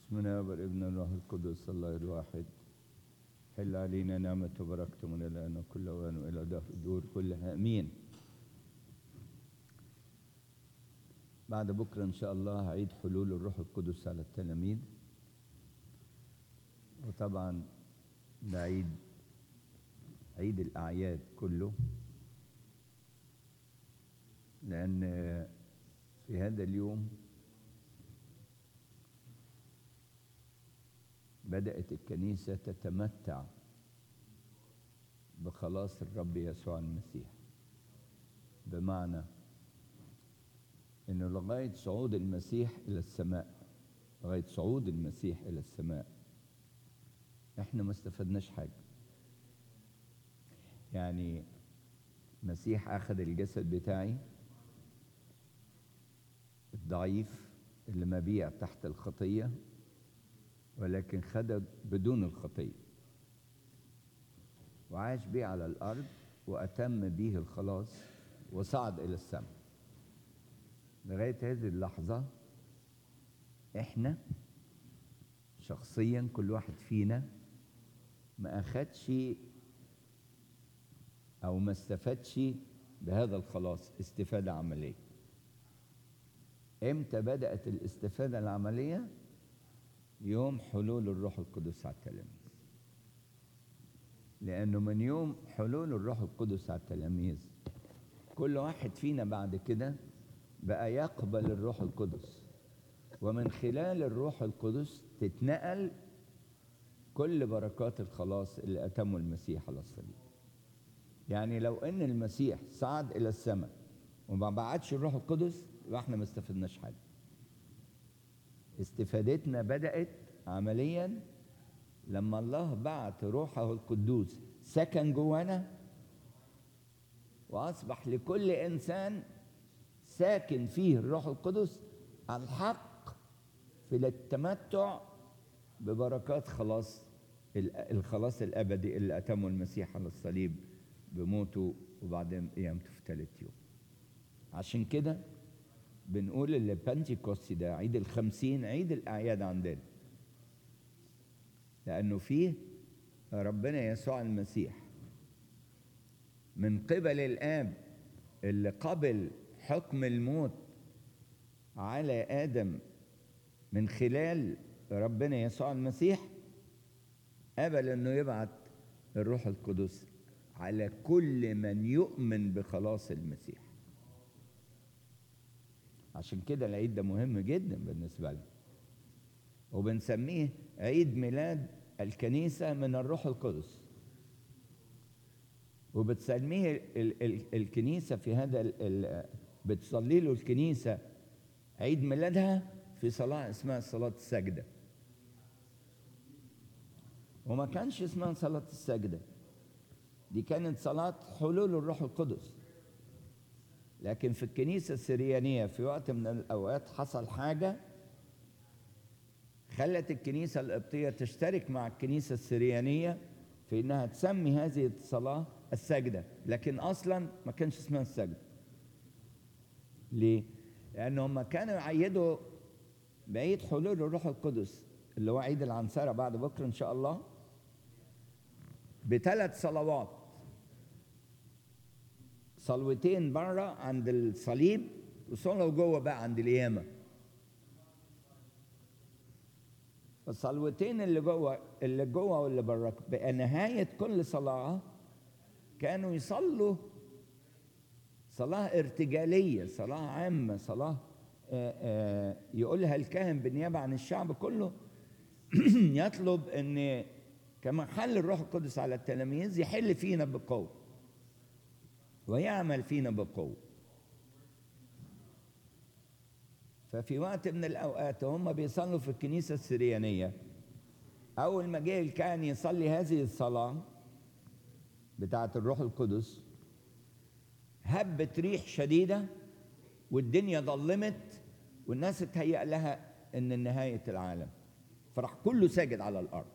اسمنا والابن الروح القدس الله الواحد حل علينا نعمة وبركة من الآن وكل أوان وإلى دهر الدور كلها أمين بعد بكرة إن شاء الله هعيد حلول الروح القدس على التلاميذ وطبعا ده عيد عيد الأعياد كله لأن في هذا اليوم بدأت الكنيسة تتمتع بخلاص الرب يسوع المسيح بمعنى انه لغايه صعود المسيح الى السماء لغايه صعود المسيح الى السماء احنا ما استفدناش حاجه يعني المسيح اخذ الجسد بتاعي الضعيف اللي مبيع تحت الخطيه ولكن خد بدون الخطيه وعاش بيه على الارض واتم به الخلاص وصعد الى السماء لغايه هذه اللحظه احنا شخصيا كل واحد فينا ما اخدش او ما استفادش بهذا الخلاص استفاده عمليه امتى بدات الاستفاده العمليه يوم حلول الروح القدس على التلاميذ لانه من يوم حلول الروح القدس على التلاميذ كل واحد فينا بعد كده بقى يقبل الروح القدس ومن خلال الروح القدس تتنقل كل بركات الخلاص اللي أتمه المسيح على الصليب يعني لو ان المسيح صعد الى السماء وما بعتش الروح القدس يبقى احنا ما استفدناش حاجه استفادتنا بدات عمليا لما الله بعت روحه القدوس سكن جوانا واصبح لكل انسان ساكن فيه الروح القدس الحق في التمتع ببركات خلاص الخلاص الابدي اللي اتمه المسيح على الصليب بموته وبعدين قيامته في ثالث يوم عشان كده بنقول اللي بنتيكوستي ده عيد الخمسين عيد الأعياد عندنا لأنه فيه ربنا يسوع المسيح من قبل الآب اللي قبل حكم الموت على آدم من خلال ربنا يسوع المسيح قبل انه يبعت الروح القدس على كل من يؤمن بخلاص المسيح عشان كده العيد ده مهم جدا بالنسبه لنا وبنسميه عيد ميلاد الكنيسه من الروح القدس وبتسميه ال ال الكنيسه في هذا ال بتصلي له الكنيسه عيد ميلادها في صلاه اسمها صلاه السجده وما كانش اسمها صلاه السجده دي كانت صلاة حلول الروح القدس لكن في الكنيسة السريانية في وقت من الأوقات حصل حاجة خلت الكنيسة القبطية تشترك مع الكنيسة السريانية في إنها تسمي هذه الصلاة السجدة لكن أصلا ما كانش اسمها السجدة ليه؟ لأن هم كانوا يعيدوا بعيد حلول الروح القدس اللي هو عيد العنصرة بعد بكرة إن شاء الله بثلاث صلوات صلوتين بره عند الصليب وصلوا جوه بقى عند القيامه الصلوتين اللي جوه اللي جوه واللي بره بقى نهايه كل صلاه كانوا يصلوا صلاه ارتجاليه صلاه عامه صلاه آآ آآ يقولها الكاهن بالنيابه عن الشعب كله يطلب ان كما حل الروح القدس على التلاميذ يحل فينا بقوة ويعمل فينا بقوة ففي وقت من الأوقات هم بيصلوا في الكنيسة السريانية أول ما جه الكاهن يصلي هذه الصلاة بتاعة الروح القدس هبت ريح شديدة والدنيا ضلمت والناس اتهيأ لها إن نهاية العالم فراح كله ساجد على الأرض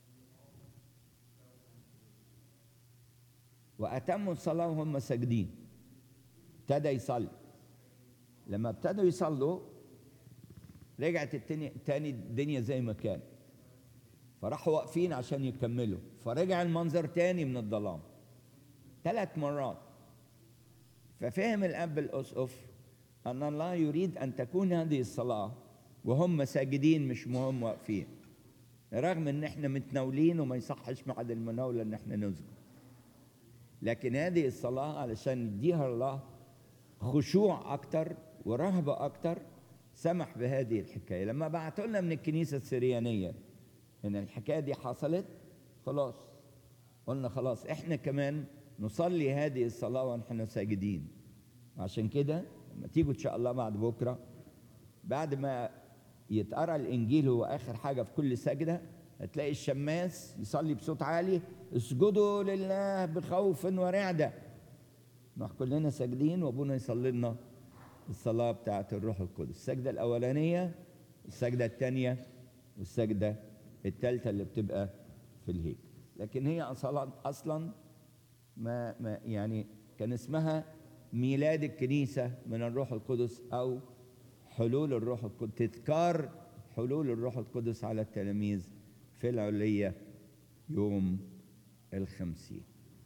وأتموا الصلاة وهم ساجدين ابتدى يصلي لما ابتدوا يصلوا رجعت التاني تاني الدنيا زي ما كان فراحوا واقفين عشان يكملوا فرجع المنظر تاني من الظلام ثلاث مرات ففهم الاب الاسقف ان الله يريد ان تكون هذه الصلاه وهم ساجدين مش وهم واقفين رغم ان احنا متناولين وما يصحش بعد المناوله ان احنا نسجد لكن هذه الصلاه علشان يديها الله خشوع اكتر ورهبه اكتر سمح بهذه الحكايه لما بعتوا لنا من الكنيسه السريانيه ان الحكايه دي حصلت خلاص قلنا خلاص احنا كمان نصلي هذه الصلاه ونحن ساجدين عشان كده لما تيجوا ان شاء الله بعد بكره بعد ما يتقرا الانجيل هو اخر حاجه في كل سجده هتلاقي الشماس يصلي بصوت عالي اسجدوا لله بخوف ورعده نروح كلنا ساجدين وابونا يصلي لنا الصلاه بتاعه الروح القدس السجده الاولانيه السجده الثانيه والسجده الثالثه اللي بتبقى في الهيكل لكن هي اصلا اصلا ما, ما يعني كان اسمها ميلاد الكنيسه من الروح القدس او حلول الروح القدس تذكار حلول الروح القدس على التلاميذ في العلية يوم الخمسين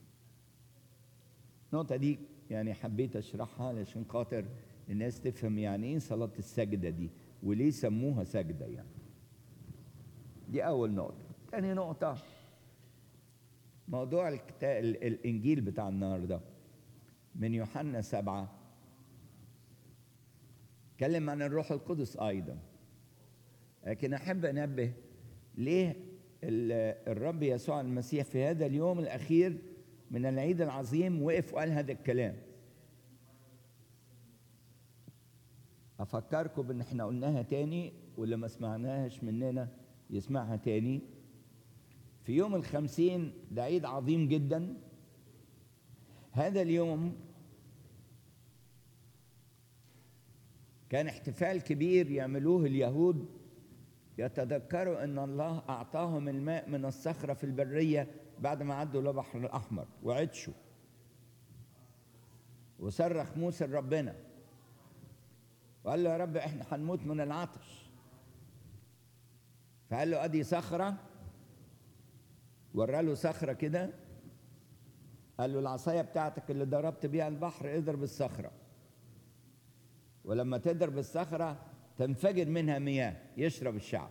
النقطة دي يعني حبيت أشرحها علشان خاطر الناس تفهم يعني إيه صلاة السجدة دي وليه سموها سجدة يعني دي أول نقطة تاني نقطة موضوع الكتاب الإنجيل بتاع النهاردة من يوحنا سبعة اتكلم عن الروح القدس ايضا لكن احب انبه ليه الرب يسوع المسيح في هذا اليوم الاخير من العيد العظيم وقف وقال هذا الكلام افكركم بان احنا قلناها تاني واللي ما سمعناهاش مننا يسمعها تاني في يوم الخمسين ده عيد عظيم جدا هذا اليوم كان احتفال كبير يعملوه اليهود يتذكروا ان الله اعطاهم الماء من الصخره في البريه بعد ما عدوا البحر الاحمر وعطشوا وصرخ موسى لربنا وقال له يا رب احنا هنموت من العطش فقال له ادي صخره ورى له صخره كده قال له العصايه بتاعتك اللي ضربت بيها البحر اضرب الصخره ولما تضرب الصخرة تنفجر منها مياه يشرب الشعب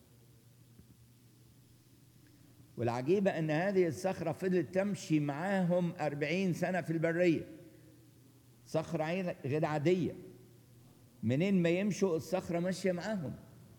والعجيبة أن هذه الصخرة فضلت تمشي معاهم أربعين سنة في البرية صخرة غير عادية منين ما يمشوا الصخرة ماشية معاهم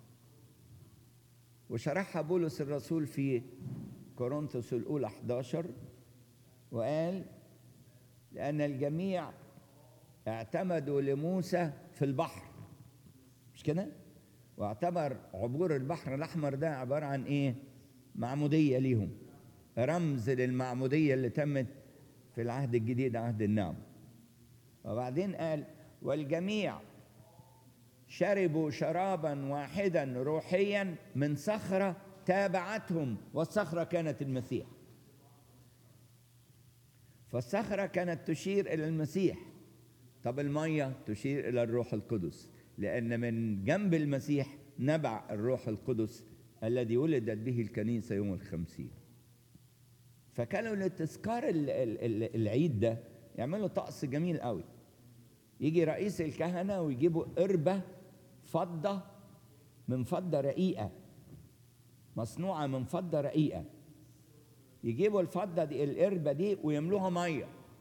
وشرحها بولس الرسول في كورنثوس الأولى 11 وقال لأن الجميع اعتمدوا لموسى في البحر مش كده واعتبر عبور البحر الاحمر ده عباره عن ايه معموديه ليهم رمز للمعموديه اللي تمت في العهد الجديد عهد النعم وبعدين قال والجميع شربوا شرابا واحدا روحيا من صخره تابعتهم والصخره كانت المسيح فالصخره كانت تشير الى المسيح طب المية تشير إلى الروح القدس لأن من جنب المسيح نبع الروح القدس الذي ولدت به الكنيسة يوم الخمسين فكانوا لتذكار العيد ده يعملوا طقس جميل قوي يجي رئيس الكهنة ويجيبوا قربة فضة من فضة رقيقة مصنوعة من فضة رقيقة يجيبوا الفضة دي القربة دي ويملوها ميه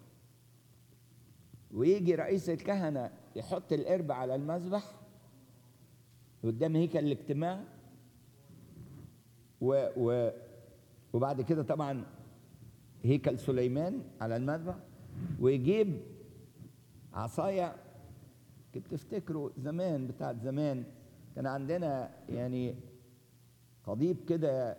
ويجي رئيس الكهنه يحط القرب على المذبح قدام هيكل الاجتماع و و وبعد كده طبعا هيكل سليمان على المذبح ويجيب عصايه كنت تفتكروا زمان بتاعت زمان كان عندنا يعني قضيب كده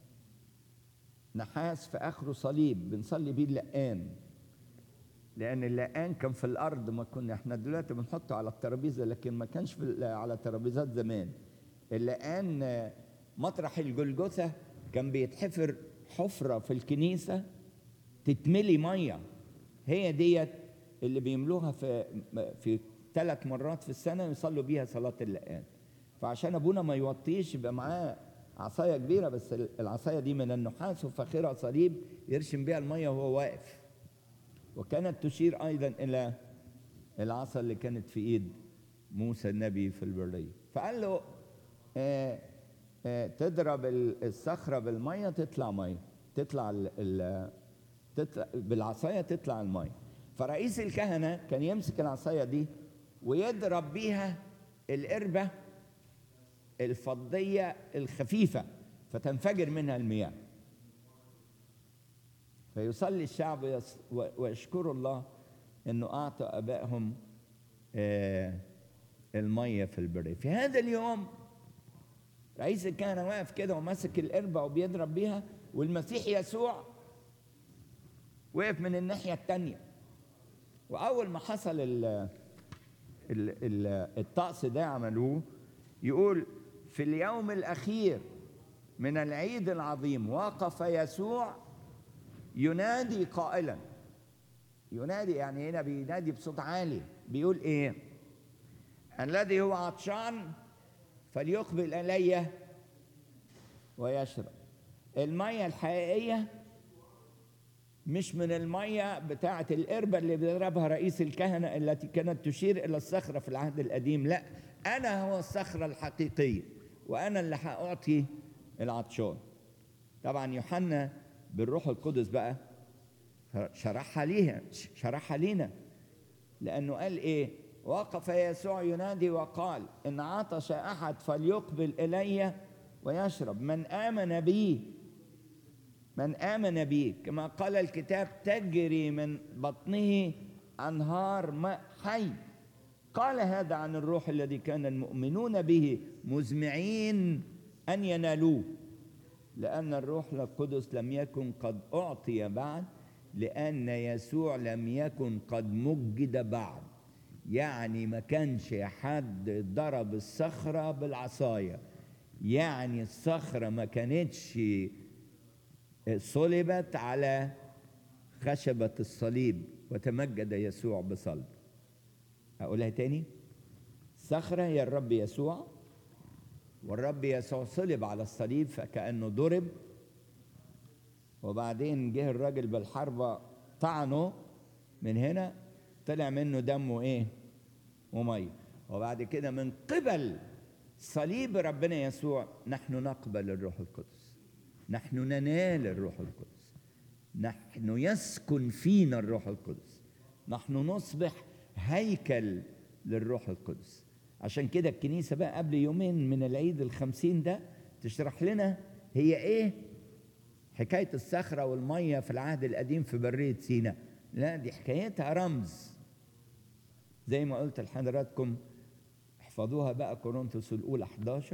نحاس في اخره صليب بنصلي بيه اللقان لان اللقان كان في الارض ما كنا احنا دلوقتي بنحطه على الترابيزه لكن ما كانش في على ترابيزات زمان اللقان مطرح الجلجثه كان بيتحفر حفره في الكنيسه تتملي ميه هي ديت اللي بيملوها في في ثلاث مرات في السنه يصلوا بيها صلاه اللقان فعشان ابونا ما يوطيش يبقى معاه عصايه كبيره بس العصايه دي من النحاس وفاخرها صليب يرشم بيها الميه وهو واقف وكانت تشير ايضا الى العصا اللي كانت في ايد موسى النبي في البريه فقال له آه آه تضرب الصخره بالميه تطلع ميه تطلع ال ال تطلع بالعصايه تطلع الميه فرئيس الكهنه كان يمسك العصايه دي ويضرب بيها القربه الفضيه الخفيفه فتنفجر منها المياه فيصلي الشعب ويشكر الله انه اعطى ابائهم آه الميه في البريه في هذا اليوم رئيس الكهنه واقف كده وماسك القربه وبيضرب بيها والمسيح يسوع وقف من الناحيه الثانيه واول ما حصل ال ال ال الطقس ده عملوه يقول في اليوم الاخير من العيد العظيم وقف يسوع ينادي قائلا ينادي يعني هنا بينادي بصوت عالي بيقول ايه الذي هو عطشان فليقبل الي ويشرب الميه الحقيقيه مش من الميه بتاعه القربه اللي بيضربها رئيس الكهنه التي كانت تشير الى الصخره في العهد القديم لا انا هو الصخره الحقيقيه وانا اللي هاعطي العطشان طبعا يوحنا بالروح القدس بقى شرحها ليها شرحها لينا لانه قال ايه وقف يسوع ينادي وقال ان عطش احد فليقبل الي ويشرب من امن بي من امن بي كما قال الكتاب تجري من بطنه انهار ماء حي قال هذا عن الروح الذي كان المؤمنون به مزمعين ان ينالوه لان الروح القدس لم يكن قد اعطي بعد لان يسوع لم يكن قد مجد بعد يعني ما كانش حد ضرب الصخره بالعصايه يعني الصخره ما كانتش صلبت على خشبه الصليب وتمجد يسوع بصلب اقولها تاني الصخره هي الرب يسوع والرب يسوع صلب على الصليب فكانه ضرب وبعدين جه الراجل بالحربه طعنه من هنا طلع منه دمه ايه وميه وبعد كده من قبل صليب ربنا يسوع نحن نقبل الروح القدس نحن ننال الروح القدس نحن يسكن فينا الروح القدس نحن نصبح هيكل للروح القدس عشان كده الكنيسة بقى قبل يومين من العيد الخمسين ده تشرح لنا هي ايه حكاية الصخرة والمية في العهد القديم في برية سيناء لا دي حكايتها رمز زي ما قلت لحضراتكم احفظوها بقى كورنثوس الأولى 11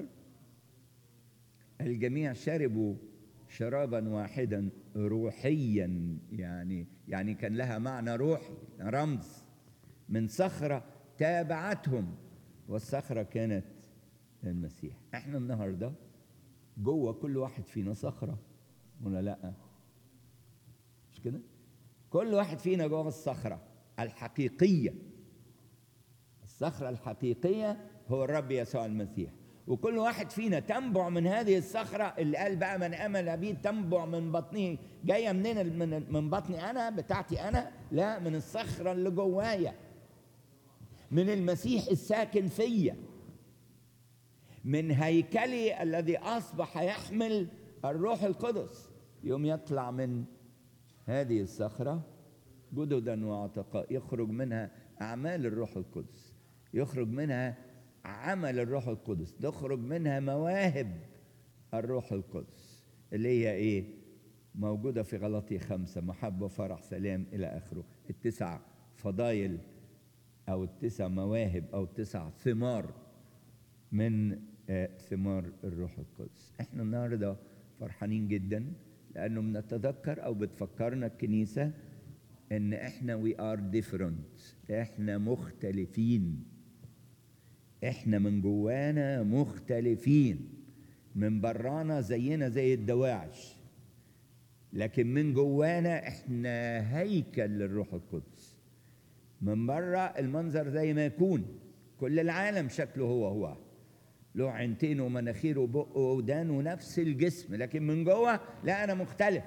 الجميع شربوا شرابا واحدا روحيا يعني يعني كان لها معنى روحي رمز من صخرة تابعتهم والصخرة كانت المسيح احنا النهاردة جوه كل واحد فينا صخرة ولا لا مش كده كل واحد فينا جوه الصخرة الحقيقية الصخرة الحقيقية هو الرب يسوع المسيح وكل واحد فينا تنبع من هذه الصخرة اللي قال بقى من أمل بي تنبع من بطنه جاية منين من, من بطني أنا بتاعتي أنا لا من الصخرة اللي جوايا من المسيح الساكن فيا من هيكلي الذي أصبح يحمل الروح القدس يوم يطلع من هذه الصخرة جددا وعتقاء يخرج منها أعمال الروح القدس يخرج منها عمل الروح القدس تخرج منها مواهب الروح القدس اللي هي ايه موجودة في غلطي خمسة محبة فرح سلام إلى آخره التسع فضايل أو التسع مواهب أو التسع ثمار من ثمار الروح القدس احنا النهاردة فرحانين جدا لأنه بنتذكر أو بتفكرنا الكنيسة إن احنا وي ار ديفرنت احنا مختلفين احنا من جوانا مختلفين من برانا زينا زي الدواعش لكن من جوانا احنا هيكل للروح القدس من بره المنظر زي ما يكون كل العالم شكله هو هو له عينتين ومناخير وبق وودان ونفس الجسم لكن من جوه لا انا مختلف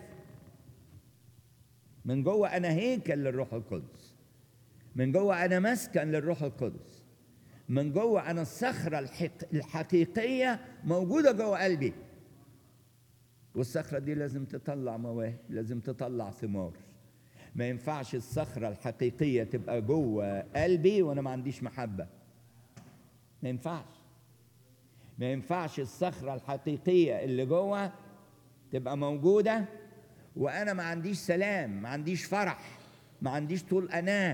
من جوه انا هيكل للروح القدس من جوه انا مسكن للروح القدس من جوه انا الصخره الحق الحقيقيه موجوده جوه قلبي والصخره دي لازم تطلع مواهب لازم تطلع ثمار ما ينفعش الصخره الحقيقيه تبقى جوه قلبي وانا ما عنديش محبه ما ينفعش ما ينفعش الصخره الحقيقيه اللي جوه تبقى موجوده وانا ما عنديش سلام ما عنديش فرح ما عنديش طول اناه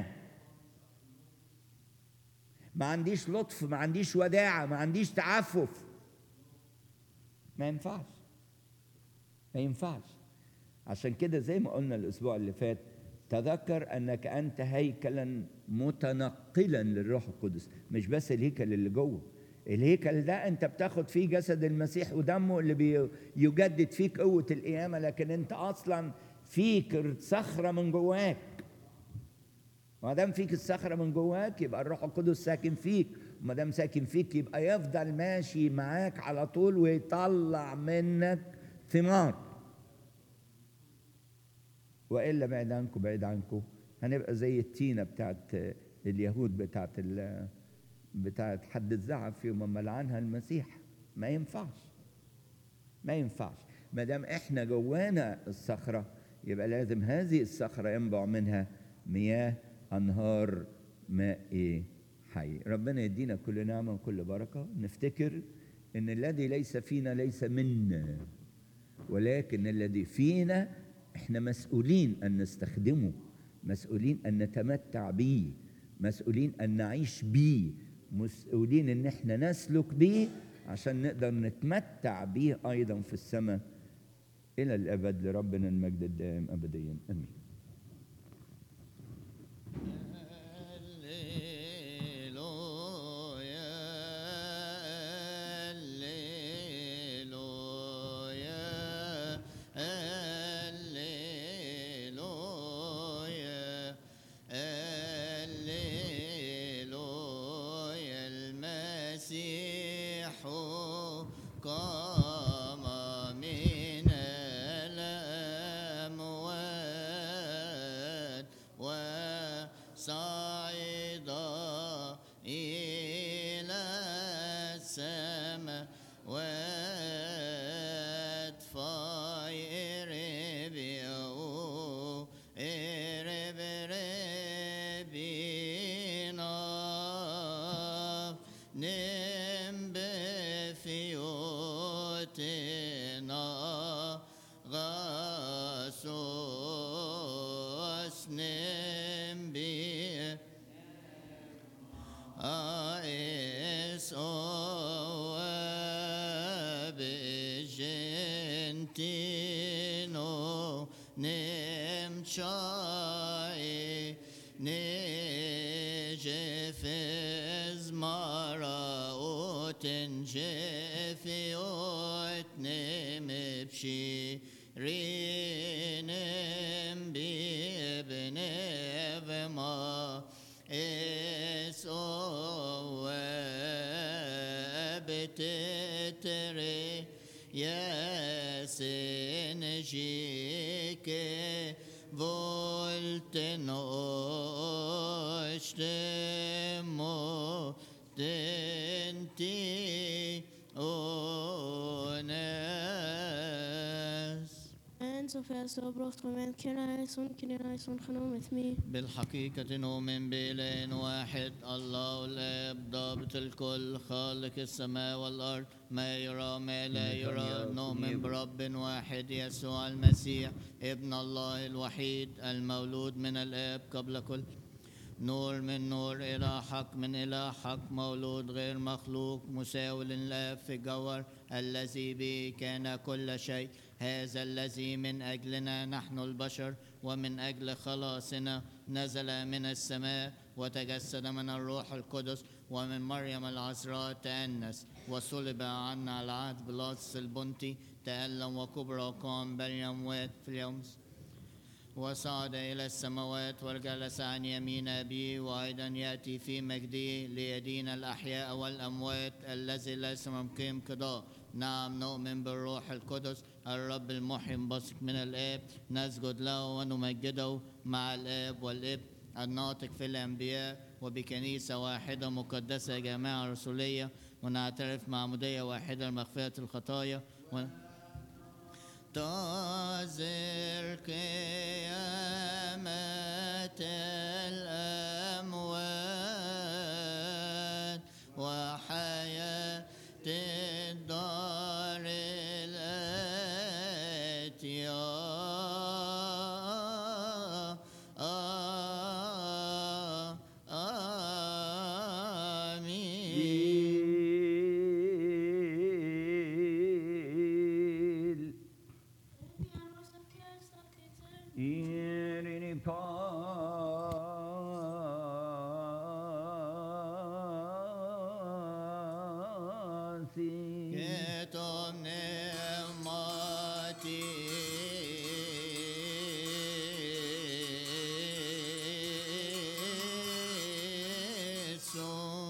ما عنديش لطف ما عنديش وداعه ما عنديش تعفف ما ينفعش ما ينفعش عشان كده زي ما قلنا الاسبوع اللي فات تذكر انك انت هيكلا متنقلا للروح القدس مش بس الهيكل اللي جوه الهيكل ده انت بتاخد فيه جسد المسيح ودمه اللي بيجدد فيك قوه القيامه لكن انت اصلا فيك صخره من جواك ما دام فيك الصخره من جواك يبقى الروح القدس ساكن فيك وما دام ساكن فيك يبقى يفضل ماشي معاك على طول ويطلع منك ثمار والا بعيد عنكم بعيد عنكم هنبقى زي التينه بتاعت اليهود بتاعت بتاعت حد الزعف يوم ما لعنها المسيح ما ينفعش ما ينفعش ما دام احنا جوانا الصخره يبقى لازم هذه الصخره ينبع منها مياه انهار ماء حي ربنا يدينا كل نعمه وكل بركه نفتكر ان الذي ليس فينا ليس منا ولكن الذي فينا احنا مسؤولين ان نستخدمه مسؤولين ان نتمتع به مسؤولين ان نعيش به مسؤولين ان احنا نسلك به عشان نقدر نتمتع به ايضا في السماء الى الابد لربنا المجد الدائم ابديا امين بالحقيقة نؤمن بإله واحد الله الآب ضابط الكل خالق السماء والأرض ما يرى ما لا يرى نؤمن برب واحد يسوع المسيح ابن الله الوحيد المولود من الآب قبل كل نور من نور إلى حق من إلى حق مولود غير مخلوق مساو للآب في الجوهر الذي به كان كل شيء هذا الذي من أجلنا نحن البشر ومن أجل خلاصنا نزل من السماء وتجسد من الروح القدس ومن مريم العذراء تأنس وصلب عنا على عهد بلاطس البنطي تألم وكبر وقام بين الأموات في اليوم وصعد إلى السماوات وجلس عن يمين أبيه وأيضا يأتي في مجده ليدين الأحياء والأموات الذي ليس ممكن قضاء نعم نؤمن بالروح القدس الرب المحيي بثق من الآب نسجد له ونمجده مع الآب والابن الناطق في الأنبياء وبكنيسة واحدة مقدسة جامعة رسولية ونعترف معمودية واحدة لمغفرة الخطايا و... تنتظر قيامة الأموات وحياة الدار الآتية آمين Irini pasi Che ton ne mati